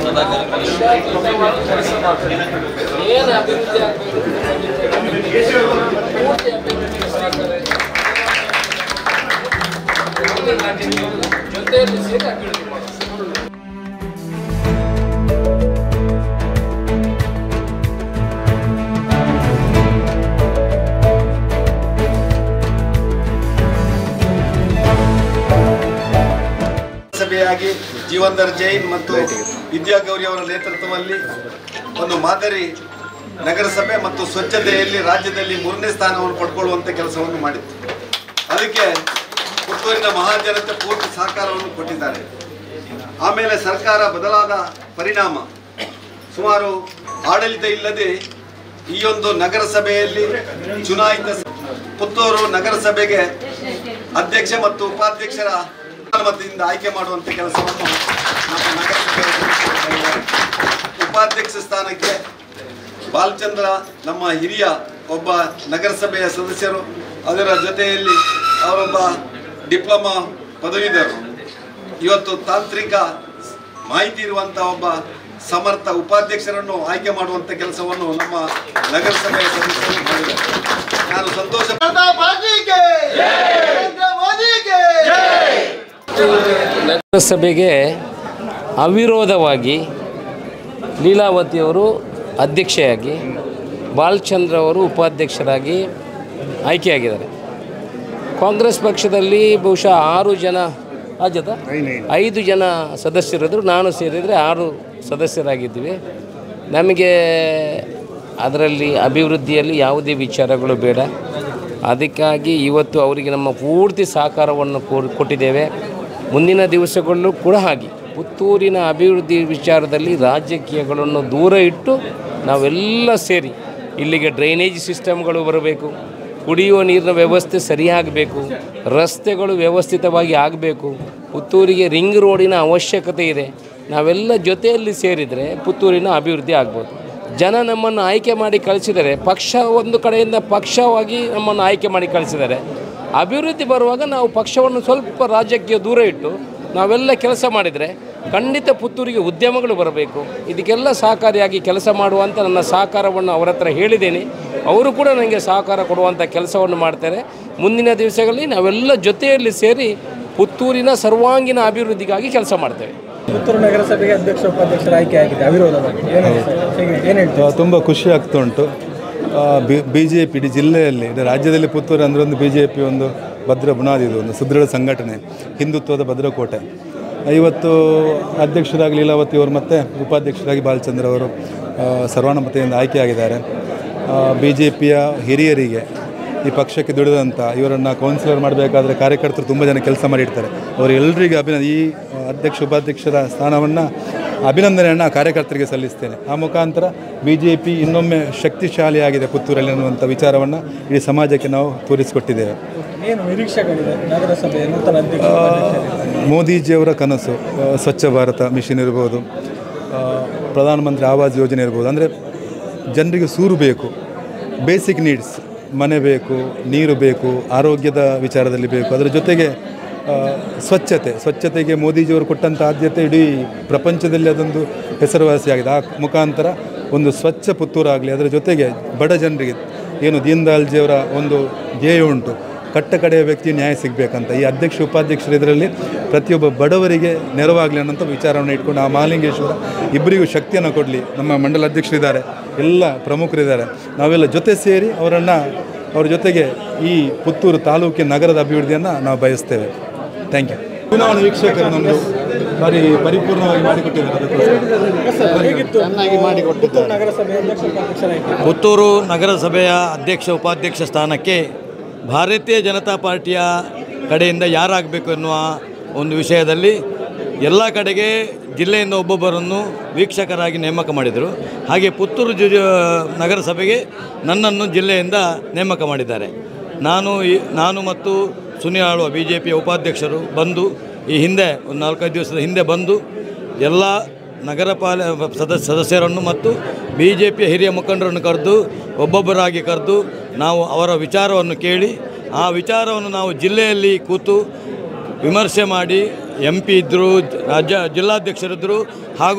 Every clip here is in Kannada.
ಏನು ಅಭಿವೃದ್ಧಿ ಆಗಬೇಕು ಪೂರ್ತಿ ಅಭಿವೃದ್ಧಿಗೆ ಸಹಕಾರ ಜೊತೆಯಲ್ಲಿ ಸೇರಿ ಅಭಿವೃದ್ಧಿ ಮಾಡೋದು ಸಭೆಯಾಗಿ ಜೀವನ್ಧರ್ ಜೈನ್ ಮತ್ತು ವಿದ್ಯಾಗೌರಿ ಅವರ ನೇತೃತ್ವದಲ್ಲಿ ಒಂದು ಮಾದರಿ ನಗರಸಭೆ ಮತ್ತು ಸ್ವಚ್ಛತೆಯಲ್ಲಿ ರಾಜ್ಯದಲ್ಲಿ ಮೂರನೇ ಸ್ಥಾನವನ್ನು ಪಡ್ಕೊಳ್ಳುವಂಥ ಕೆಲಸವನ್ನು ಮಾಡಿತ್ತು ಅದಕ್ಕೆ ಪುತ್ತೂರಿನ ಮಹಾಜನತೆ ಪೂರ್ತಿ ಸಹಕಾರವನ್ನು ಕೊಟ್ಟಿದ್ದಾರೆ ಆಮೇಲೆ ಸರ್ಕಾರ ಬದಲಾದ ಪರಿಣಾಮ ಸುಮಾರು ಆಡಳಿತ ಇಲ್ಲದೆ ಈ ಒಂದು ನಗರಸಭೆಯಲ್ಲಿ ಚುನಾಯಿತ ಸ- ಪುತ್ತೂರು ನಗರಸಭೆಗೆ ಅಧ್ಯಕ್ಷ ಮತ್ತು ಉಪಾಧ್ಯಕ್ಷರ ಮತದಿಂದ ಆಯ್ಕೆ ಮಾಡುವಂತ ಕೆಲಸವನ್ನು ನಮ್ಮ ನಗರಸಭೆಯ ಸದಸ್ಯರು ಮಾಡಿದ್ದಾರೆ. ಉಪಾಧ್ಯಕ್ಷ ಸ್ಥಾನಕ್ಕೆ ಬಾಲಚಂದ್ರ ನಮ್ಮ ಹಿರಿಯ ಒಬ್ಬ ನಗರಸಭೆಯ ಸದಸ್ಯರು ಅದರ ಜೊತೆಯಲ್ಲಿ ಅವರೊಬ್ಬ ಡಿಪ್ಲೊಮಾ ಪದವೀಧರು ಇವತ್ತು ತಾಂತ್ರಿಕ ಮಾಹಿತಿ ಇರುವಂತ ಒಬ್ಬ ಸಮರ್ಥ ಉಪಾಧ್ಯಕ್ಷರನ್ನು ಆಯ್ಕೆ ಮಾಡುವಂತ ಕೆಲಸವನ್ನು ನಮ್ಮ ನಗರಸಭೆಯ ಸದಸ್ಯರು ಮಾಡಿದ್ದಾರೆ ನಾನು ಸಂತೋಷ ನಗರಸಭೆಗೆ ಅವಿರೋಧವಾಗಿ ಲೀಲಾವತಿಯವರು ಅಧ್ಯಕ್ಷೆಯಾಗಿ ಬಾಲಚಂದ್ರ ಅವರು ಉಪಾಧ್ಯಕ್ಷರಾಗಿ ಆಯ್ಕೆಯಾಗಿದ್ದಾರೆ ಕಾಂಗ್ರೆಸ್ ಪಕ್ಷದಲ್ಲಿ ಬಹುಶಃ ಆರು ಜನ ಅಜದ ಐದು ಜನ ಸದಸ್ಯರಿದ್ದರು ನಾನು ಸೇರಿದರೆ ಆರು ಸದಸ್ಯರಾಗಿದ್ದೀವಿ ನಮಗೆ ಅದರಲ್ಲಿ ಅಭಿವೃದ್ಧಿಯಲ್ಲಿ ಯಾವುದೇ ವಿಚಾರಗಳು ಬೇಡ ಅದಕ್ಕಾಗಿ ಇವತ್ತು ಅವರಿಗೆ ನಮ್ಮ ಪೂರ್ತಿ ಸಹಕಾರವನ್ನು ಕೋ- ಕೊಟ್ಟಿದ್ದೇವೆ ಮುಂದಿನ ದಿವಸಗಳಲ್ಲೂ ಕೂಡ ಹಾಗೆ ಪುತ್ತೂರಿನ ಅಭಿವೃದ್ಧಿ ವಿಚಾರದಲ್ಲಿ ರಾಜಕೀಯಗಳನ್ನು ದೂರ ಇಟ್ಟು ನಾವೆಲ್ಲ ಸೇರಿ ಇಲ್ಲಿಗೆ ಡ್ರೈನೇಜ್ ಸಿಸ್ಟಮ್ಗಳು ಬರಬೇಕು ಕುಡಿಯುವ ನೀರಿನ ವ್ಯವಸ್ಥೆ ಸರಿಯಾಗಬೇಕು ರಸ್ತೆಗಳು ವ್ಯವಸ್ಥಿತವಾಗಿ ಆಗಬೇಕು ಪುತ್ತೂರಿಗೆ ರಿಂಗ್ ರೋಡಿನ ಅವಶ್ಯಕತೆ ಇದೆ ನಾವೆಲ್ಲ ಜೊತೆಯಲ್ಲಿ ಸೇರಿದರೆ ಪುತ್ತೂರಿನ ಅಭಿವೃದ್ಧಿ ಆಗ್ಬೋದು ಜನ ನಮ್ಮನ್ನು ಆಯ್ಕೆ ಮಾಡಿ ಕಳಿಸಿದರೆ ಪಕ್ಷ ಒಂದು ಕಡೆಯಿಂದ ಪಕ್ಷವಾಗಿ ನಮ್ಮನ್ನು ಆಯ್ಕೆ ಮಾಡಿ ಕಳಿಸಿದ್ದಾರೆ ಅಭಿವೃದ್ಧಿ ಬರುವಾಗ ನಾವು ಪಕ್ಷವನ್ನು ಸ್ವಲ್ಪ ರಾಜ್ಯಕ್ಕೆ ದೂರ ಇಟ್ಟು ನಾವೆಲ್ಲ ಕೆಲಸ ಮಾಡಿದರೆ ಖಂಡಿತ ಪುತ್ತೂರಿಗೆ ಉದ್ಯಮಗಳು ಬರಬೇಕು ಇದಕ್ಕೆಲ್ಲ ಸಹಕಾರಿಯಾಗಿ ಕೆಲಸ ಮಾಡುವಂಥ ನನ್ನ ಸಹಕಾರವನ್ನು ಅವರ ಹತ್ರ ಹೇಳಿದ್ದೇನೆ ಅವರು ಕೂಡ ನನಗೆ ಸಹಕಾರ ಕೊಡುವಂಥ ಕೆಲಸವನ್ನು ಮಾಡ್ತಾರೆ ಮುಂದಿನ ದಿವಸಗಳಲ್ಲಿ ನಾವೆಲ್ಲ ಜೊತೆಯಲ್ಲಿ ಸೇರಿ ಪುತ್ತೂರಿನ ಸರ್ವಾಂಗೀಣ ಅಭಿವೃದ್ಧಿಗಾಗಿ ಕೆಲಸ ಮಾಡ್ತೇವೆ ಪುತ್ತೂರು ನಗರಸಭೆಗೆ ಅಧ್ಯಕ್ಷ ಉಪಾಧ್ಯಕ್ಷರ ಆಯ್ಕೆ ಆಗಿದೆ ಅವಿರೋಧವಾಗಿ ಏನು ಹೇಗೆ ಏನು ಹೇಳ್ತೀವಿ ತುಂಬ ಖುಷಿ ಆಗ್ತಾ ಉಂಟು ಬಿ ಜೆ ಪಿ ಇಡೀ ಜಿಲ್ಲೆಯಲ್ಲಿ ಇಡೀ ರಾಜ್ಯದಲ್ಲಿ ಪುತ್ತೂರು ಅಂದರೆ ಒಂದು ಬಿ ಜೆ ಪಿ ಒಂದು ಭದ್ರ ಬುನಾದಿ ಇದು ಒಂದು ಸುದೃಢ ಸಂಘಟನೆ ಹಿಂದುತ್ವದ ಭದ್ರಕೋಟೆ ಇವತ್ತು ಅಧ್ಯಕ್ಷರಾಗಿ ಲೀಲಾವತಿ ಅವರು ಮತ್ತು ಉಪಾಧ್ಯಕ್ಷರಾಗಿ ಬಾಲಚಂದ್ರ ಅವರು ಆ, ಸರ್ವಾನುಮತೆಯಿಂದ ಆಯ್ಕೆಯಾಗಿದ್ದಾರೆ ಬಿ ಜೆ ಪಿಯ ಹಿರಿಯರಿಗೆ ಈ ಪಕ್ಷಕ್ಕೆ ದುಡಿದಂಥ ಇವರನ್ನು ಕೌನ್ಸಿಲರ್ ಮಾಡಬೇಕಾದ್ರೆ ಕಾರ್ಯಕರ್ತರು ತುಂಬ ಜನ ಕೆಲಸ ಮಾಡಿರ್ತಾರೆ ಅವರೆಲ್ಲರಿಗೆ ಅಭಿನ ಈ ಆ, ಅಧ್ಯಕ್ಷ ಉಪಾಧ್ಯಕ್ಷರ ಸ್ಥಾನವನ್ನು ಅಭಿನಂದನೆಯನ್ನು ಕಾರ್ಯಕರ್ತರಿಗೆ ಸಲ್ಲಿಸ್ತೇನೆ ಆ ಮುಖಾಂತರ ಬಿ ಜೆ ಪಿ ಇನ್ನೊಮ್ಮೆ ಶಕ್ತಿಶಾಲಿಯಾಗಿದೆ ಪುತ್ತೂರಲ್ಲಿ ಅನ್ನುವಂಥ ವಿಚಾರವನ್ನು ಇಡೀ ಸಮಾಜಕ್ಕೆ ನಾವು ತೋರಿಸಿಕೊಟ್ಟಿದ್ದೇವೆ ಏನು ನಿರೀಕ್ಷೆಗಳಿದೆ ನಗರಸಭೆಯ ನೂತನ ಅಧ್ಯಕ್ಷ ಉಪಾಧ್ಯಕ್ಷರಿಗೆ? ಮೋದಿಜಿಯವರ ಕನಸು ಆ, ಸ್ವಚ್ಛ ಭಾರತ ಮಿಷನ್ ಇರ್ಬೋದು ಆ, ಪ್ರಧಾನಮಂತ್ರಿ ಆವಾಸ್ ಯೋಜನೆ ಇರ್ಬೋದು ಅಂದರೆ ಜನರಿಗೆ ಸೂರು ಬೇಕು ಬೇಸಿಕ್ ನೀಡ್ಸ್ ಮನೆ ಬೇಕು ನೀರು ಬೇಕು ಆರೋಗ್ಯದ ವಿಚಾರದಲ್ಲಿ ಬೇಕು ಅದರ ಜೊತೆಗೆ ಆ, ಸ್ವಚ್ಛತೆ ಸ್ವಚ್ಛತೆಗೆ ಮೋದಿಜಿಯವರು ಕೊಟ್ಟಂಥ ಆದ್ಯತೆ ಇಡೀ ಪ್ರಪಂಚದಲ್ಲಿ ಅದೊಂದು ಹೆಸರುವಾಸಿಯಾಗಿದೆ ಆ ಮುಖಾಂತರ ಒಂದು ಸ್ವಚ್ಛ ಪುತ್ತೂರಾಗಲಿ ಅದರ ಜೊತೆಗೆ ಬಡ ಜನರಿಗೆ ಏನು ದೀನ್ ದಯಾಳ್ಜಿಯವರ ಒಂದು ಧ್ಯೇಯ ಉಂಟು ಕಟ್ಟ ಕಡೆಯ ವ್ಯಕ್ತಿ ನ್ಯಾಯ ಸಿಗಬೇಕಂತ ಈ ಅಧ್ಯಕ್ಷ ಉಪಾಧ್ಯಕ್ಷರು ಇದರಲ್ಲಿ ಪ್ರತಿಯೊಬ್ಬ ಬಡವರಿಗೆ ನೆರವಾಗಲಿ ಅನ್ನೋಂಥ ವಿಚಾರವನ್ನು ಇಟ್ಕೊಂಡು ಆ ಮಹಾಲಿಂಗೇಶ್ವರ ಇಬ್ಬರಿಗೂ ಶಕ್ತಿಯನ್ನು ಕೊಡಲಿ ನಮ್ಮ ಮಂಡಲ ಅಧ್ಯಕ್ಷರಿದ್ದಾರೆ ಎಲ್ಲ ಪ್ರಮುಖರಿದ್ದಾರೆ ನಾವೆಲ್ಲ ಜೊತೆ ಸೇರಿ ಅವರನ್ನು ಅವ್ರ ಜೊತೆಗೆ ಈ ಪುತ್ತೂರು ತಾಲೂಕಿನ ನಗರದ ಅಭಿವೃದ್ಧಿಯನ್ನು ನಾವು ಬಯಸ್ತೇವೆ ಥ್ಯಾಂಕ್ ಯು ಚುನಾವಣಾ ವೀಕ್ಷಕರು ನಮ್ಮದು ಬಾರಿ ಪರಿಪೂರ್ಣವಾಗಿ ಮಾಡಿಕೊಟ್ಟಿದ್ದಾರೆ ಅದಕ್ಕೋಸ್ಕರ ಹೇಗಿತ್ತು ಪುತ್ತೂರು ನಗರಸಭೆ ಅಧ್ಯಕ್ಷ ಉಪಾಧ್ಯಕ್ಷರ ಆಯ್ಕೆ ಪುತ್ತೂರು ನಗರಸಭೆಯ ಅಧ್ಯಕ್ಷ ಉಪಾಧ್ಯಕ್ಷ ಸ್ಥಾನಕ್ಕೆ ಭಾರತೀಯ ಜನತಾ ಪಾರ್ಟಿಯ ಕಡೆಯಿಂದ ಯಾರಾಗಬೇಕು ಎನ್ನುವ ಒಂದು ವಿಷಯದಲ್ಲಿ ಎಲ್ಲ ಕಡೆಗೆ ಜಿಲ್ಲೆಯಿಂದ ಒಬ್ಬೊಬ್ಬರನ್ನು ವೀಕ್ಷಕರಾಗಿ ನೇಮಕ ಮಾಡಿದರು ಹಾಗೆ ಪುತ್ತೂರು ಜು ನಗರಸಭೆಗೆ ನನ್ನನ್ನು ಜಿಲ್ಲೆಯಿಂದ ನೇಮಕ ಮಾಡಿದ್ದಾರೆ ನಾನು ಈ- ನಾನು ಮತ್ತು ಸುನಿಲ್ ಆಳ್ವ ಬಿ ಜೆ ಪಿಯ ಉಪಾಧ್ಯಕ್ಷರು ಬಂದು ಈ ಹಿಂದೆ ಒಂದು ನಾಲ್ಕೈದು ದಿವಸದ ಹಿಂದೆ ಬಂದು ಎಲ್ಲ ನಗರ ಪಾಲ ಸದಸ್ಯ ಸದಸ್ಯರನ್ನು ಮತ್ತು ಬಿ ಜೆ ಪಿಯ ಹಿರಿಯ ಮುಖಂಡರನ್ನು ಕರೆದು ಒಬ್ಬೊಬ್ಬರಾಗಿ ಕರೆದು ನಾವು ಅವರ ವಿಚಾರವನ್ನು ಕೇಳಿ ಆ ವಿಚಾರವನ್ನು ನಾವು ಜಿಲ್ಲೆಯಲ್ಲಿ ಕೂತು ವಿಮರ್ಶೆ ಮಾಡಿ ಎಂ ಪಿ ಇದ್ದರು ರಾಜ್ಯ ಜಿಲ್ಲಾಧ್ಯಕ್ಷರಿದ್ದರು ಹಾಗೂ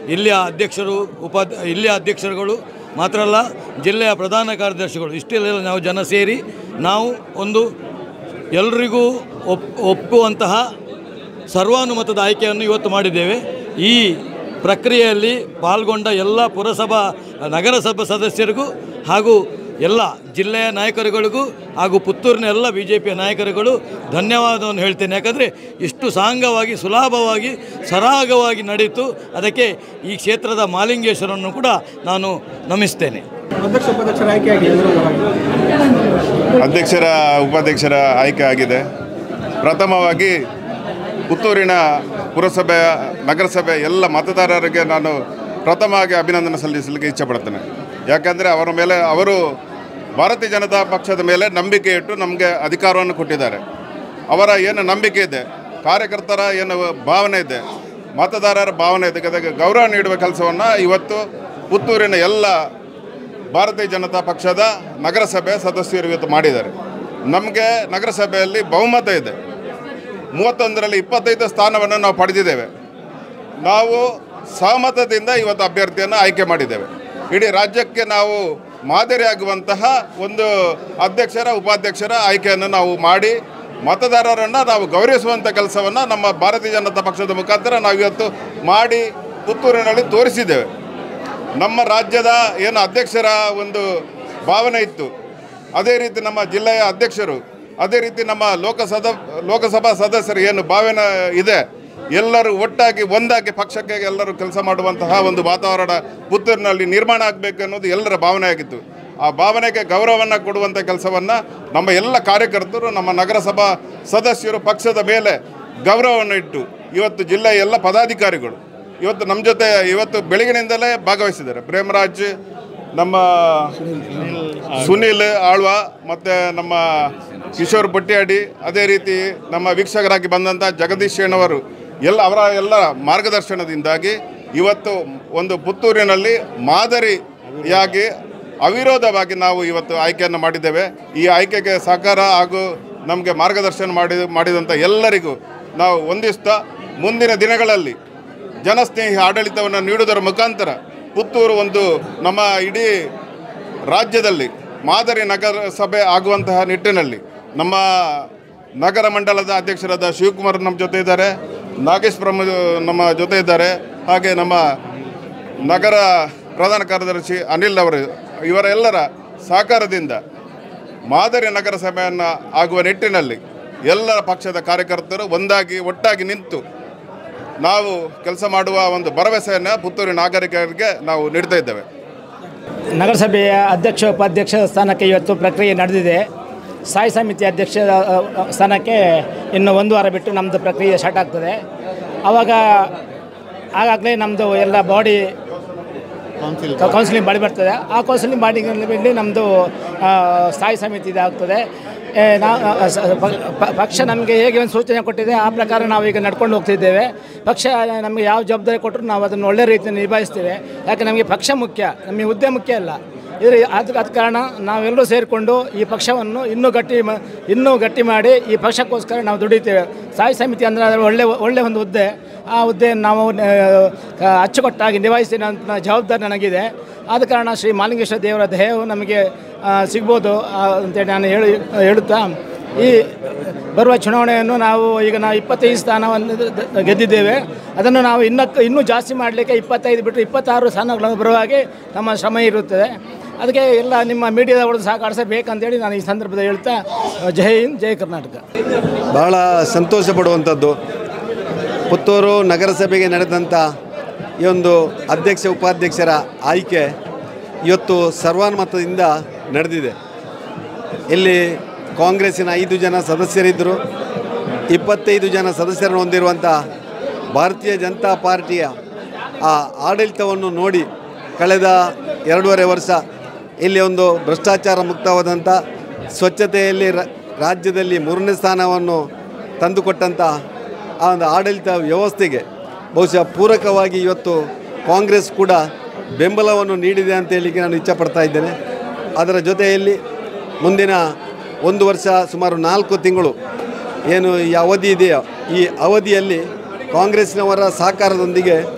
ಇಲ್ಲಿಯ ಅಧ್ಯಕ್ಷರು ಉಪಾಧ್ಯ ಇಲ್ಲಿಯ ಅಧ್ಯಕ್ಷರುಗಳು ಮಾತ್ರ ಅಲ್ಲ ಜಿಲ್ಲೆಯ ಪ್ರಧಾನ ಕಾರ್ಯದರ್ಶಿಗಳು ಇಷ್ಟೆಲ್ಲ ನಾವು ಜನ ಸೇರಿ ನಾವು ಒಂದು ಎಲ್ರಿಗೂ ಒಪ್ ಒಪ್ಪುವಂತಹ ಸರ್ವಾನುಮತದ ಆಯ್ಕೆಯನ್ನು ಇವತ್ತು ಮಾಡಿದ್ದೇವೆ ಈ ಪ್ರಕ್ರಿಯೆಯಲ್ಲಿ ಪಾಲ್ಗೊಂಡ ಎಲ್ಲ ಪುರಸಭಾ ನಗರಸಭಾ ಸದಸ್ಯರಿಗೂ ಹಾಗೂ ಎಲ್ಲ ಜಿಲ್ಲೆಯ ನಾಯಕರುಗಳಿಗೂ ಹಾಗೂ ಪುತ್ತೂರಿನ ಎಲ್ಲ ಬಿ ಜೆ ಪಿಯ ನಾಯಕರುಗಳು ಧನ್ಯವಾದವನ್ನು ಹೇಳ್ತೇನೆ ಯಾಕಂದರೆ ಇಷ್ಟು ಸಾಂಗವಾಗಿ ಸುಲಭವಾಗಿ ಸರಾಗವಾಗಿ ನಡೆಯಿತು ಅದಕ್ಕೆ ಈ ಕ್ಷೇತ್ರದ ಮಾಲಿಂಗೇಶ್ವರನ್ನು ಕೂಡ ನಾನು ನಮಿಸ್ತೇನೆ ಅಧ್ಯಕ್ಷ ಉಪಾಧ್ಯಕ್ಷರ ಆಯ್ಕೆ ಆಗಿದೆ ಎಲ್ಲರೂ ಪರವಾಗಿ. ಅಧ್ಯಕ್ಷರ ಉಪಾಧ್ಯಕ್ಷರ ಆಯ್ಕೆ ಆಗಿದೆ ಪ್ರಥಮವಾಗಿ ಪುತ್ತೂರಿನ ಪುರಸಭೆಯ ನಗರಸಭೆ ಎಲ್ಲ ಮತದಾರರಿಗೆ ನಾನು ಪ್ರಥಮವಾಗಿ ಅಭಿನಂದನೆ ಸಲ್ಲಿಸಲಿಕ್ಕೆ ಇಚ್ಛೆಪಡ್ತೇನೆ ಯಾಕಂದರೆ ಅವರ ಮೇಲೆ ಅವರು ಭಾರತೀಯ ಜನತಾ ಪಕ್ಷದ ಮೇಲೆ ನಂಬಿಕೆ ಇಟ್ಟು ನಮಗೆ ಅಧಿಕಾರವನ್ನು ಕೊಟ್ಟಿದ್ದಾರೆ ಅವರ ಏನು ನಂಬಿಕೆ ಇದೆ ಕಾರ್ಯಕರ್ತರ ಏನು ಭಾವನೆ ಇದೆ ಮತದಾರರ ಭಾವನೆ ಇದೆ ಅದಕ್ಕೆ ಗೌರವ ನೀಡುವ ಕೆಲಸವನ್ನು ಇವತ್ತು ಪುತ್ತೂರಿನ ಎಲ್ಲ ಭಾರತೀಯ ಜನತಾ ಪಕ್ಷದ ನಗರಸಭೆ ಸದಸ್ಯರು ಇವತ್ತು ಮಾಡಿದ್ದಾರೆ ನಮಗೆ ನಗರಸಭೆಯಲ್ಲಿ ಬಹುಮತ ಇದೆ ಮೂವತ್ತೊಂದರಲ್ಲಿ ಇಪ್ಪತ್ತೈದು ಸ್ಥಾನವನ್ನು ನಾವು ಪಡೆದಿದ್ದೇವೆ ನಾವು ಸಹಮತದಿಂದ ಇವತ್ತು ಅಭ್ಯರ್ಥಿಯನ್ನು ಆಯ್ಕೆ ಮಾಡಿದ್ದೇವೆ ಇಡೀ ರಾಜ್ಯಕ್ಕೆ ನಾವು ಮಾದರಿಯಾಗುವಂತಹ ಒಂದು ಅಧ್ಯಕ್ಷರ ಉಪಾಧ್ಯಕ್ಷರ ಆಯ್ಕೆಯನ್ನು ನಾವು ಮಾಡಿ ಮತದಾರರನ್ನು ನಾವು ಗೌರವಿಸುವಂಥ ಕೆಲಸವನ್ನು ನಮ್ಮ ಭಾರತೀಯ ಜನತಾ ಪಕ್ಷದ ಮುಖಾಂತರ ನಾವು ಇವತ್ತು ಮಾಡಿ ಪುತ್ತೂರಿನಲ್ಲಿ ತೋರಿಸಿದ್ದೇವೆ ನಮ್ಮ ರಾಜ್ಯದ ಏನು ಅಧ್ಯಕ್ಷರ ಒಂದು ಭಾವನೆ ಇತ್ತು ಅದೇ ರೀತಿ ನಮ್ಮ ಜಿಲ್ಲೆಯ ಅಧ್ಯಕ್ಷರು ಅದೇ ರೀತಿ ನಮ್ಮ ಲೋಕಸಭಾ ಲೋಕಸಭಾ ಸದಸ್ಯರು ಏನು ಭಾವನೆ ಇದೆ ಎಲ್ಲರೂ ಒಟ್ಟಾಗಿ ಒಂದಾಗಿ ಪಕ್ಷಕ್ಕೆ ಎಲ್ಲರೂ ಕೆಲಸ ಮಾಡುವಂತಹ ಒಂದು ವಾತಾವರಣ ಪುತ್ತೂರಿನಲ್ಲಿ ನಿರ್ಮಾಣ ಆಗಬೇಕು ಅನ್ನೋದು ಎಲ್ಲರ ಭಾವನೆ ಆಗಿತ್ತು ಆ ಭಾವನೆಗೆ ಗೌರವವನ್ನು ಕೊಡುವಂಥ ಕೆಲಸವನ್ನು ನಮ್ಮ ಎಲ್ಲ ಕಾರ್ಯಕರ್ತರು ನಮ್ಮ ನಗರಸಭಾ ಸದಸ್ಯರು ಪಕ್ಷದ ಮೇಲೆ ಗೌರವವನ್ನು ಇಟ್ಟು ಇವತ್ತು ಜಿಲ್ಲೆಯ ಎಲ್ಲ ಪದಾಧಿಕಾರಿಗಳು ಇವತ್ತು ನಮ್ಮ ಜೊತೆ ಇವತ್ತು ಬೆಳಗಿನಿಂದಲೇ ಭಾಗವಹಿಸಿದ್ದಾರೆ ಪ್ರೇಮರಾಜ್ ನಮ್ಮ ಸುನೀಲ್ ಆಳ್ವ ಮತ್ತು ನಮ್ಮ ಕಿಶೋರ್ ಬಟ್ಟಿಯಾಡಿ ಅದೇ ರೀತಿ ನಮ್ಮ ವೀಕ್ಷಕರಾಗಿ ಬಂದಂಥ ಜಗದೀಶ್ ಶೇಣವರು ಎಲ್ಲ ಅವರ ಎಲ್ಲ ಮಾರ್ಗದರ್ಶನದಿಂದಾಗಿ ಇವತ್ತು ಒಂದು ಪುತ್ತೂರಿನಲ್ಲಿ ಮಾದರಿಯಾಗಿ ಅವಿರೋಧವಾಗಿ ನಾವು ಇವತ್ತು ಆಯ್ಕೆಯನ್ನು ಮಾಡಿದ್ದೇವೆ ಈ ಆಯ್ಕೆಗೆ ಸಹಕಾರ ಹಾಗೂ ನಮಗೆ ಮಾರ್ಗದರ್ಶನ ಮಾಡಿ ಮಾಡಿದಂಥ ಎಲ್ಲರಿಗೂ ನಾವು ಹೊಂದಿಸ್ತಾ ಮುಂದಿನ ದಿನಗಳಲ್ಲಿ ಜನಸ್ನೇಹಿ ಆಡಳಿತವನ್ನು ನೀಡುವುದರ ಮುಖಾಂತರ ಪುತ್ತೂರು ಒಂದು ನಮ್ಮ ಇಡೀ ರಾಜ್ಯದಲ್ಲಿ ಮಾದರಿ ನಗರಸಭೆ ಆಗುವಂತಹ ನಿಟ್ಟಿನಲ್ಲಿ ನಮ್ಮ ನಗರ ಮಂಡಲದ ಅಧ್ಯಕ್ಷರಾದ ಶಿವಕುಮಾರ್ ನಮ್ಮ ಜೊತೆ ಇದ್ದಾರೆ ನಾಗೇಶ್ ಪ್ರಮ ನಮ್ಮ ಜೊತೆ ಇದ್ದಾರೆ ಹಾಗೆ ನಮ್ಮ ನಗರ ಪ್ರಧಾನ ಕಾರ್ಯದರ್ಶಿ ಅನಿಲ್ ಅವರು ಇವರೆಲ್ಲರ ಸಹಕಾರದಿಂದ ಮಾದರಿ ನಗರಸಭೆಯನ್ನು ಆಗುವ ನಿಟ್ಟಿನಲ್ಲಿ ಎಲ್ಲ ಪಕ್ಷದ ಕಾರ್ಯಕರ್ತರು ಒಂದಾಗಿ ಒಟ್ಟಾಗಿ ನಿಂತು ನಾವು ಕೆಲಸ ಮಾಡುವ ಒಂದು ಭರವಸೆಯನ್ನು ಪುತ್ತೂರು ನಾಗರಿಕರಿಗೆ ನಾವು ನೀಡ್ತಾ ಇದ್ದೇವೆ ನಗರಸಭೆಯ ಅಧ್ಯಕ್ಷ ಉಪಾಧ್ಯಕ್ಷ ಸ್ಥಾನಕ್ಕೆ ಇವತ್ತು ಪ್ರಕ್ರಿಯೆ ನಡೆದಿದೆ ಸ್ಥಾಯಿ ಸಮಿತಿ ಅಧ್ಯಕ್ಷ ಅ, ಅ, ಸ್ಥಾನಕ್ಕೆ ಇನ್ನು ಒಂದು ವಾರ ಬಿಟ್ಟು ನಮ್ಮದು ಪ್ರಕ್ರಿಯೆ ಸ್ಟಾರ್ಟ್ ಆಗ್ತದೆ ಆವಾಗ ಆಗಾಗಲೇ ನಮ್ಮದು ಎಲ್ಲ ಬಾಡಿ ಕೌನ್ಸಿಲಿಂಗ್ ಬಾಡಿ ಬರ್ತದೆ ಆ ಕೌನ್ಸಿಲಿಂಗ್ ಬಾಡಿಗಳಲ್ಲಿ ನಮ್ಮದು ಸ್ಥಾಯಿ ಸಮಿತಿ ಇದಾಗ್ತದೆ ಏ, ನಾ ಆ, ಸ- ಪ- ಪ- ಪಕ್ಷ ನಮಗೆ ಹೇಗೆ ಒಂದು ಸೂಚನೆ ಕೊಟ್ಟಿದೆ ಆ ಪ್ರಕಾರ ನಾವು ಈಗ ನಡ್ಕೊಂಡು ಹೋಗ್ತಿದ್ದೇವೆ ಪಕ್ಷ ನಮಗೆ ಯಾವ ಜವಾಬ್ದಾರಿ ಕೊಟ್ಟರು ನಾವು ಅದನ್ನು ಒಳ್ಳೆ ರೀತಿಯಲ್ಲಿ ನಿಭಾಯಿಸ್ತೇವೆ ಯಾಕೆ ನಮಗೆ ಪಕ್ಷ ಮುಖ್ಯ ನಮಗೆ ಹುದ್ದೆ ಮುಖ್ಯ ಅಲ್ಲ ಇದ್ರ ಅದು ಅದ ಕಾರಣ ನಾವೆಲ್ಲರೂ ಸೇರಿಕೊಂಡು ಈ ಪಕ್ಷವನ್ನು ಇನ್ನೂ ಗಟ್ಟಿ ಮ ಇನ್ನೂ ಗಟ್ಟಿ ಮಾಡಿ ಈ ಪಕ್ಷಕ್ಕೋಸ್ಕರ ನಾವು ದುಡಿತೇವೆ ಸಾಯಿ ಸಮಿತಿ ಅಂದರೆ ಅದರ ಒಳ್ಳೆ ಒಳ್ಳೆ ಒಂದು ಹುದ್ದೆ ಆ ಹುದ್ದೆಯನ್ನು ನಾವು ಆ, ಅಚ್ಚುಕಟ್ಟಾಗಿ ನಿಭಾಯಿಸ್ತೀನಿ ಅಂತ ಜವಾಬ್ದಾರಿ ನನಗಿದೆ ಆದ ಕಾರಣ ಶ್ರೀ ಮಾಲಿಂಗೇಶ್ವರ ದೇವರ ದೇಹವು ನಮಗೆ ಆ, ಸಿಗ್ಬೋದು ಆ, ಅಂತೇಳಿ ನಾನು ಹೇಳಿ ಹೇಳುತ್ತಾ ಈ ಬರುವ ಚುನಾವಣೆಯನ್ನು ನಾವು ಈಗ ನಾವು ಇಪ್ಪತ್ತೈದು ಸ್ಥಾನವನ್ನು ದ- ದ- ಗೆದ್ದಿದ್ದೇವೆ ಅದನ್ನು ನಾವು ಇನ್ನಕ್ಕೆ ಇನ್ನೂ ಜಾಸ್ತಿ ಮಾಡಲಿಕ್ಕೆ ಇಪ್ಪತ್ತೈದು ಬಿಟ್ಟು ಇಪ್ಪತ್ತಾರು ಸ್ಥಾನಗಳನ್ನು ಬರುವ ಹಾಗೆ ನಮ್ಮ ಶ್ರಮ ಇರುತ್ತದೆ ಅದಕ್ಕೆ ಎಲ್ಲ ನಿಮ್ಮ ಮೀಡಿಯಾದವರು ಸಹಕರಿಸಬೇಕಂತೇಳಿ ನಾನು ಈ ಸಂದರ್ಭದಲ್ಲಿ ಹೇಳ್ತಾ ಜೈ ಹಿಂದ್ ಜೈ ಕರ್ನಾಟಕ ಬಹಳ ಸಂತೋಷ ಪಡುವಂಥದ್ದು ಪುತ್ತೂರು ನಗರಸಭೆಗೆ ನಡೆದಂಥ ಈ ಒಂದು ಅಧ್ಯಕ್ಷ ಉಪಾಧ್ಯಕ್ಷರ ಆಯ್ಕೆ ಇವತ್ತು ಸರ್ವಾನುಮತದಿಂದ ನಡೆದಿದೆ ಇಲ್ಲಿ ಕಾಂಗ್ರೆಸ್ಸಿನ ಐದು ಜನ ಸದಸ್ಯರಿದ್ದರು ಇಪ್ಪತ್ತೈದು ಜನ ಸದಸ್ಯರನ್ನು ಹೊಂದಿರುವಂಥ ಭಾರತೀಯ ಜನತಾ ಪಾರ್ಟಿಯ ಆ ಆಡಳಿತವನ್ನು ನೋಡಿ ಕಳೆದ ಎರಡೂವರೆ ವರ್ಷ ಇಲ್ಲಿ ಒಂದು ಭ್ರಷ್ಟಾಚಾರ ಮುಕ್ತವಾದಂಥ ಸ್ವಚ್ಛತೆಯಲ್ಲಿ ರ- ರಾಜ್ಯದಲ್ಲಿ ಮೂರನೇ ಸ್ಥಾನವನ್ನು ತಂದುಕೊಟ್ಟಂಥ ಆ ಒಂದು ಆಡಳಿತ ವ್ಯವಸ್ಥೆಗೆ ಬಹುಶಃ ಪೂರಕವಾಗಿ ಇವತ್ತು ಕಾಂಗ್ರೆಸ್ ಕೂಡ ಬೆಂಬಲವನ್ನು ನೀಡಿದೆ ಅಂತ ಹೇಳಲಿಕ್ಕೆ ನಾನು ಇಚ್ಛಪಡ್ತಾ ಇದ್ದೇನೆ ಅದರ ಜೊತೆಯಲ್ಲಿ ಮುಂದಿನ ಒಂದು ವರ್ಷ ಸುಮಾರು ನಾಲ್ಕು ತಿಂಗಳು ಏನು ಈ ಅವಧಿ ಇದೆಯೋ ಈ ಅವಧಿಯಲ್ಲಿ ಕಾಂಗ್ರೆಸ್ನವರ ಸಹಕಾರದೊಂದಿಗೆ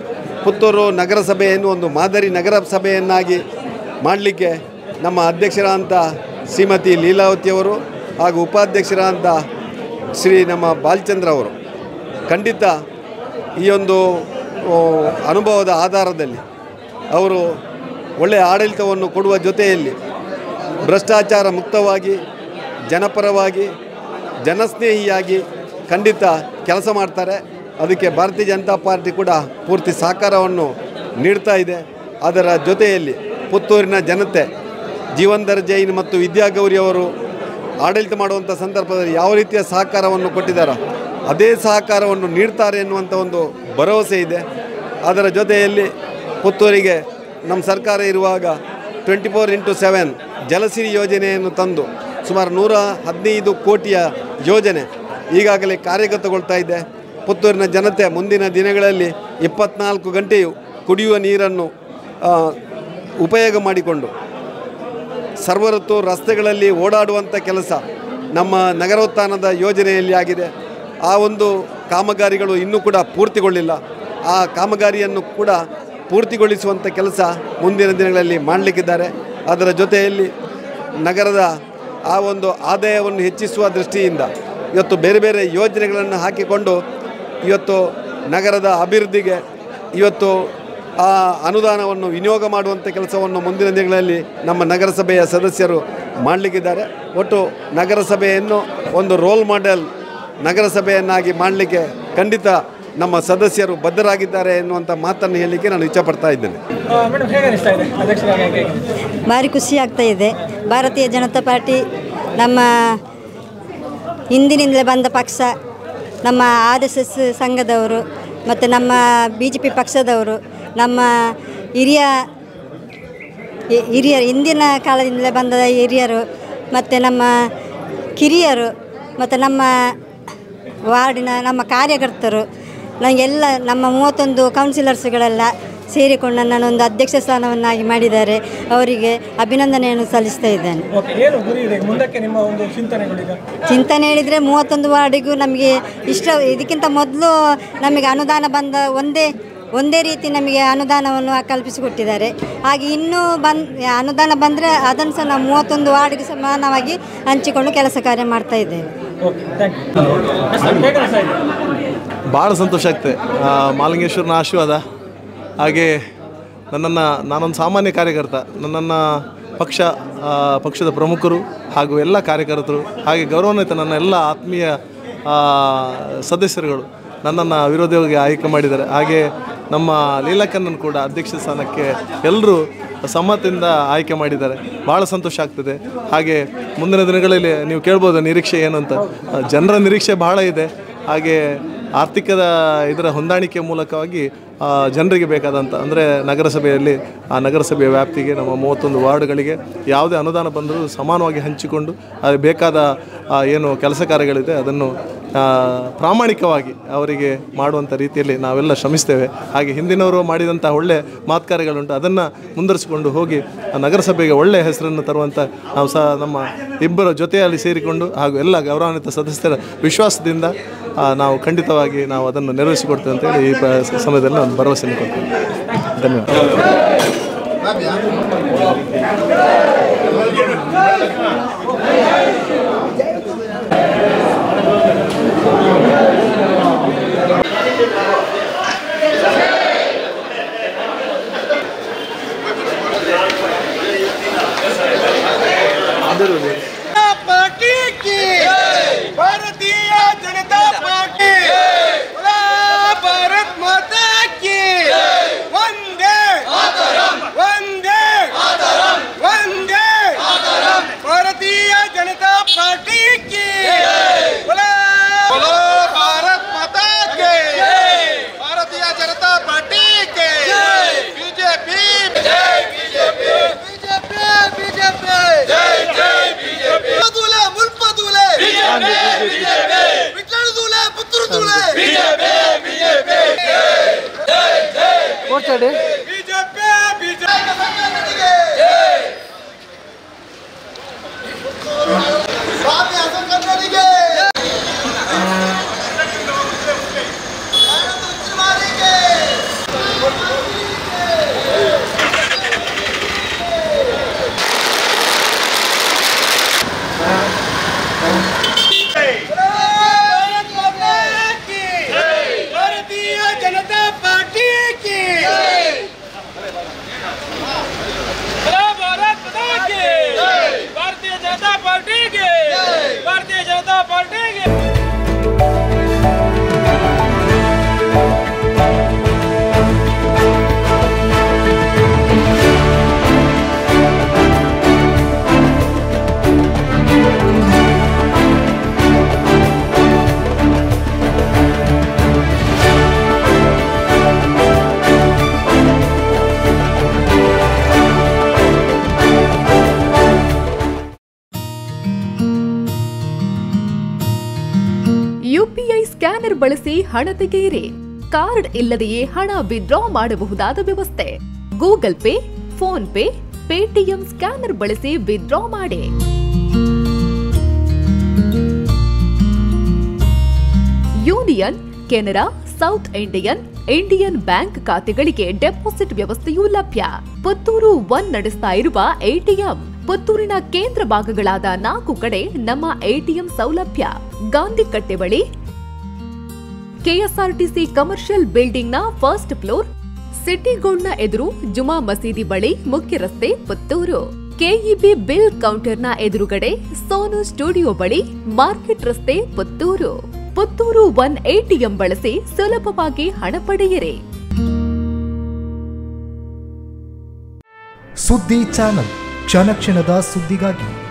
ಪುತ್ತೂರು ನಗರಸಭೆಯನ್ನು ಒಂದು ಮಾದರಿ ನಗರಸಭೆಯನ್ನಾಗಿ ಮಾಡಲಿಕ್ಕೆ ನಮ್ಮ ಅಧ್ಯಕ್ಷರಾದಂಥ ಶ್ರೀಮತಿ ಲೀಲಾವತಿಯವರು ಹಾಗೂ ಉಪಾಧ್ಯಕ್ಷರಾದಂಥ ಶ್ರೀ ನಮ್ಮ ಬಾಲಚಂದ್ರ ಅವರು ಖಂಡಿತ ಈ ಒಂದು ಓ, ಅನುಭವದ ಆಧಾರದಲ್ಲಿ ಅವರು ಒಳ್ಳೆಯ ಆಡಳಿತವನ್ನು ಕೊಡುವ ಜೊತೆಯಲ್ಲಿ ಭ್ರಷ್ಟಾಚಾರ ಮುಕ್ತವಾಗಿ ಜನಪರವಾಗಿ ಜನಸ್ನೇಹಿಯಾಗಿ ಖಂಡಿತ ಕೆಲಸ ಮಾಡ್ತಾರೆ ಅದಕ್ಕೆ ಭಾರತೀಯ ಜನತಾ ಪಾರ್ಟಿ ಕೂಡ ಪೂರ್ತಿ ಸಹಕಾರವನ್ನು ನೀಡ್ತಾ ಇದೆ ಅದರ ಜೊತೆಯಲ್ಲಿ ಪುತ್ತೂರಿನ ಜನತೆ ಜೀವನ್ಧರ್ ಜೈನ್ ಮತ್ತು ವಿದ್ಯಾಗೌರಿ ಅವರು ಆಡಳಿತ ಮಾಡುವಂಥ ಸಂದರ್ಭದಲ್ಲಿ ಯಾವ ರೀತಿಯ ಸಹಕಾರವನ್ನು ಕೊಟ್ಟಿದ್ದಾರೋ ಅದೇ ಸಹಕಾರವನ್ನು ನೀಡ್ತಾರೆ ಎನ್ನುವಂಥ ಒಂದು ಭರವಸೆ ಇದೆ ಅದರ ಜೊತೆಯಲ್ಲಿ ಪುತ್ತೂರಿಗೆ ನಮ್ಮ ಸರ್ಕಾರ ಇರುವಾಗ twenty four into seven Jalasiri ಯೋಜನೆಯನ್ನು ತಂದು ಸುಮಾರು ನೂರ ಹದಿನೈದು ಕೋಟಿಯ ಯೋಜನೆ ಈಗಾಗಲೇ ಕಾರ್ಯಗತಗೊಳ್ತಾ ಇದೆ ಪುತ್ತೂರಿನ ಜನತೆ ಮುಂದಿನ ದಿನಗಳಲ್ಲಿ ಇಪ್ಪತ್ನಾಲ್ಕು ಗಂಟೆಯು ಕುಡಿಯುವ ನೀರನ್ನು ಆ, ಉಪಯೋಗ ಮಾಡಿಕೊಂಡು ಸರ್ವಋತು ರಸ್ತೆಗಳಲ್ಲಿ ಓಡಾಡುವಂಥ ಕೆಲಸ ನಮ್ಮ ನಗರೋತ್ಥಾನದ ಯೋಜನೆಯಲ್ಲಿ ಆಗಿದೆ ಆ ಒಂದು ಕಾಮಗಾರಿಗಳು ಇನ್ನೂ ಕೂಡ ಪೂರ್ತಿಗೊಳ್ಳಿಲ್ಲ ಆ ಕಾಮಗಾರಿಯನ್ನು ಕೂಡ ಪೂರ್ತಿಗೊಳಿಸುವಂಥ ಕೆಲಸ ಮುಂದಿನ ದಿನಗಳಲ್ಲಿ ಮಾಡಲಿಕ್ಕಿದ್ದಾರೆ ಅದರ ಜೊತೆಯಲ್ಲಿ ನಗರದ ಆ ಒಂದು ಆದಾಯವನ್ನು ಹೆಚ್ಚಿಸುವ ದೃಷ್ಟಿಯಿಂದ ಇವತ್ತು ಬೇರೆ ಬೇರೆ ಯೋಜನೆಗಳನ್ನು ಹಾಕಿಕೊಂಡು ಇವತ್ತು ನಗರದ ಅಭಿವೃದ್ಧಿಗೆ ಇವತ್ತು ಆ ಅನುದಾನವನ್ನು ವಿನಿಯೋಗ ಮಾಡುವಂಥ ಕೆಲಸವನ್ನು ಮುಂದಿನ ದಿನಗಳಲ್ಲಿ ನಮ್ಮ ನಗರಸಭೆಯ ಸದಸ್ಯರು ಮಾಡಲಿಕ್ಕಿದ್ದಾರೆ ಒಟ್ಟು ನಗರಸಭೆಯನ್ನು ಒಂದು ರೋಲ್ ಮಾಡೆಲ್ ನಗರಸಭೆಯನ್ನಾಗಿ ಮಾಡಲಿಕ್ಕೆ ಖಂಡಿತ ನಮ್ಮ ಸದಸ್ಯರು ಬದ್ಧರಾಗಿದ್ದಾರೆ ಎನ್ನುವಂಥ ಮಾತನ್ನು ಹೇಳಲಿಕ್ಕೆ ನಾನು ಇಚ್ಛಪಡ್ತಾ ಇದ್ದೇನೆ ಮೇಡಮ್ ಹೇಗೆ ಅನಿಸ್ತಾ ಇದೆ ಅಧ್ಯಕ್ಷರ ಆಯ್ಕೆ ಭಾರಿ ಖುಷಿ ಆಗ್ತಾ ಇದೆ ಭಾರತೀಯ ಜನತಾ ಪಾರ್ಟಿ ನಮ್ಮ ಹಿಂದಿನಿಂದಲೇ ಬಂದ ಪಕ್ಷ ನಮ್ಮ ಆರ್ ಎಸ್ ಎಸ್ ಸಂಘದವರು ಮತ್ತು ನಮ್ಮ ಬಿ ಜೆ ಪಿ ಪಕ್ಷದವರು ನಮ್ಮ ಹಿರಿಯ ಹಿ- ಹಿರಿಯರು ಹಿಂದಿನ ಕಾಲದಿಂದಲೇ ಬಂದ ಹಿರಿಯರು ಮತ್ತು ನಮ್ಮ ಕಿರಿಯರು ಮತ್ತು ನಮ್ಮ ವಾರ್ಡಿನ ನಮ್ಮ ಕಾರ್ಯಕರ್ತರು ನನಗೆಲ್ಲ ನಮ್ಮ ಮೂವತ್ತೊಂದು ಕೌನ್ಸಿಲರ್ಸ್ಗಳೆಲ್ಲ ಸೇರಿಕೊಂಡು ನನ್ನನ್ನೊಂದು ಅಧ್ಯಕ್ಷ ಸ್ಥಾನವನ್ನಾಗಿ ಮಾಡಿದ್ದಾರೆ ಅವರಿಗೆ ಅಭಿನಂದನೆಯನ್ನು ಸಲ್ಲಿಸ್ತಾ ಇದ್ದೇನೆ ಓಕೆ ಏನು ಗುರಿ ಇದೆ ಮುಂದಕ್ಕೆ ನಿಮ್ಮ ಒಂದು ಚಿಂತನೆಗಳೀಗ ಚಿಂತನೆ ಹೇಳಿದರೆ ಮೂವತ್ತೊಂದು ವಾರ್ಡಿಗೂ ನಮಗೆ ಇಷ್ಟ ಇದಕ್ಕಿಂತ ಮೊದಲು ನಮಗೆ ಅನುದಾನ ಬಂದ ಒಂದೇ ಒಂದೇ ರೀತಿ ನಮಗೆ ಅನುದಾನವನ್ನು ಕಲ್ಪಿಸಿಕೊಟ್ಟಿದ್ದಾರೆ ಹಾಗೆ ಇನ್ನೂ ಬಂದ್ ಅನುದಾನ ಬಂದರೆ ಅದನ್ನು ಸಹ ನಾವು ಮೂವತ್ತೊಂದು ವಾರ್ಡ್ಗೆ ಸಮಾನವಾಗಿ ಹಂಚಿಕೊಂಡು ಕೆಲಸ ಕಾರ್ಯ ಮಾಡ್ತಾ ಇದ್ದೇವೆ ಓಕೆ ಥ್ಯಾಂಕ್ ಯು ಹೇಗೆ ಅನಿಸ್ತಾ ಇದೆ ಭಾಳ ಸಂತೋಷ ಆಗ್ತದೆ ಆ, ಮಾಲಿಂಗೇಶ್ವರನ ಆಶೀರ್ವಾದ ಹಾಗೆ ನನ್ನನ್ನು ನಾನೊಂದು ಸಾಮಾನ್ಯ ಕಾರ್ಯಕರ್ತ ನನ್ನನ್ನು ಪಕ್ಷ ಆ, ಪಕ್ಷದ ಪ್ರಮುಖರು ಹಾಗೂ ಎಲ್ಲ ಕಾರ್ಯಕರ್ತರು ಹಾಗೆ ಗೌರವಾನ್ವಿತ ನನ್ನ ಎಲ್ಲ ಆತ್ಮೀಯ ಆ, ಸದಸ್ಯರುಗಳು ನನ್ನನ್ನು ವಿರೋಧಿಯಾಗಿ ಆಯ್ಕೆ ಮಾಡಿದ್ದಾರೆ ಹಾಗೆ ನಮ್ಮ ಲೀಲಕ್ಕಣ್ಣನ್ನು ಕೂಡ ಅಧ್ಯಕ್ಷ ಸ್ಥಾನಕ್ಕೆ ಎಲ್ಲರೂ ಸಮ್ಮತಿಯಿಂದ ಆಯ್ಕೆ ಮಾಡಿದ್ದಾರೆ ಭಾಳ ಸಂತೋಷ ಆಗ್ತದೆ ಹಾಗೆ ಮುಂದಿನ ದಿನಗಳಲ್ಲಿ ನೀವು ಕೇಳ್ಬೋದು ನಿರೀಕ್ಷೆ ಏನು ಅಂತ ಆ, ಜನರ ನಿರೀಕ್ಷೆ ಬಹಳ ಇದೆ ಹಾಗೆ ಆರ್ಥಿಕದ ಇದರ ಹೊಂದಾಣಿಕೆ ಮೂಲಕವಾಗಿ ಆ, ಜನರಿಗೆ ಬೇಕಾದಂಥ ಅಂದರೆ ನಗರಸಭೆಯಲ್ಲಿ ಆ ನಗರಸಭೆಯ ವ್ಯಾಪ್ತಿಗೆ ನಮ್ಮ ಮೂವತ್ತೊಂದು ವಾರ್ಡ್ಗಳಿಗೆ ಯಾವುದೇ ಅನುದಾನ ಬಂದರೂ ಸಮಾನವಾಗಿ ಹಂಚಿಕೊಂಡು ಅದು ಬೇಕಾದ ಆ, ಏನು ಕೆಲಸ ಕಾರ್ಯಗಳಿದೆ ಅದನ್ನು ಆ, ಪ್ರಾಮಾಣಿಕವಾಗಿ ಅವರಿಗೆ ಮಾಡುವಂಥ ರೀತಿಯಲ್ಲಿ ನಾವೆಲ್ಲ ಶ್ರಮಿಸ್ತೇವೆ ಹಾಗೆ ಹಿಂದಿನವರು ಮಾಡಿದಂಥ ಒಳ್ಳೆ ಮಾತುಕಾರ್ಯಗಳುಂಟು ಅದನ್ನು ಮುಂದುವರಿಸಿಕೊಂಡು ಹೋಗಿ ಆ ನಗರಸಭೆಗೆ ಒಳ್ಳೆಯ ಹೆಸರನ್ನು ತರುವಂಥ ನಾವು ಸಹ ನಮ್ಮ ಇಬ್ಬರ ಜೊತೆಯಲ್ಲಿ ಸೇರಿಕೊಂಡು ಹಾಗೂ ಎಲ್ಲ ಗೌರವಾನ್ವಿತ ಸದಸ್ಯರ ವಿಶ್ವಾಸದಿಂದ ಆ, ನಾವು ಖಂಡಿತವಾಗಿ ನಾವು ಅದನ್ನು ನೆರವೇರಿಸಿಕೊಡ್ತೇವೆ ಅಂತೇಳಿ ಈ ಪ- ಸಮಯದಲ್ಲಿ ನಾನು ಭರವಸೆ ಕೊಡ್ತೇನೆ ಧನ್ಯವಾದ पार्टी की भारतीय जनता पार्टी बोला भारत माता की वंदे वंदे वंदे भारतीय जनता पार्टी की बोला बोलो भारत माता के भारतीय जनता पार्टी के बीजेपी जय बीजेपी बीजेपी बीजेपी जय जय बीजेपी दूल्हे मुल्क दूल्हे बीजेपी बीजेपी विठल दूल्हे पुत्र दूल्हे बीजेपी बीजेपी जय जय बीजेपी बीजेपी स्वामी हसन कन्नಡಿಗೆ भारत ಉಚ್ಚಮಾರಿಗೆ ಬಳಸಿ ಹಣ ತೆಗೆಯಿರಿ ಕಾರ್ಡ್ ಇಲ್ಲದೆಯೇ ಹಣ ವಿಡ್ರಾ ಮಾಡಬಹುದಾದ ವ್ಯವಸ್ಥೆ Google Pay PhonePe Paytm scanner ಬಳಸಿ ವಿಡ್ರಾ ಮಾಡಿ Union Canara South Indian Indian bank ಖಾತೆಗಳಿಗೆ ಡೆಪಾಸಿಟ್ ವ್ಯವಸ್ಥೆಯೂ ಲಭ್ಯ ಪುತ್ತೂರು ಒನ್ ನಡೆಸ್ತಾ ಇರುವ ಎಟಿಎಂ ಪುತ್ತೂರಿನ ಕೇಂದ್ರ ಭಾಗಗಳಾದ ನಾಲ್ಕು ಕಡೆ ನಮ್ಮ ಎಟಿಎಂ ಸೌಲಭ್ಯ ಗಾಂಧಿ ಕಟ್ಟೆ ಬಳಿ ಕೆಎಸ್ಆರ್ಟಿಸಿ ಕಮರ್ಷಿಯಲ್ ಬಿಲ್ಡಿಂಗ್ನ ಫಸ್ಟ್ ಫ್ಲೋರ್ ಸಿಟಿ ಗೋಲ್ಡ್ನ ಎದುರು ಜುಮಾ ಮಸೀದಿ ಬಳಿ ಮುಖ್ಯ ರಸ್ತೆ ಪುತ್ತೂರು ಕೆಇಬಿ ಬಿಲ್ ಕೌಂಟರ್ನ ಎದುರುಗಡೆ ಸೋನು ಸ್ಟುಡಿಯೋ ಬಳಿ ಮಾರ್ಕೆಟ್ ರಸ್ತೆ ಪುತ್ತೂರು ಪುತ್ತೂರು ಒನ್ ಎಟಿಎಂ ಬಳಸಿ ಸುಲಭವಾಗಿ ಹಣ ಪಡೆಯಿರಿ ಸುದ್ದಿ ಚಾನಲ್ ಕ್ಷಣ ಕ್ಷಣದ ಸುದ್ದಿಗಾಗಿ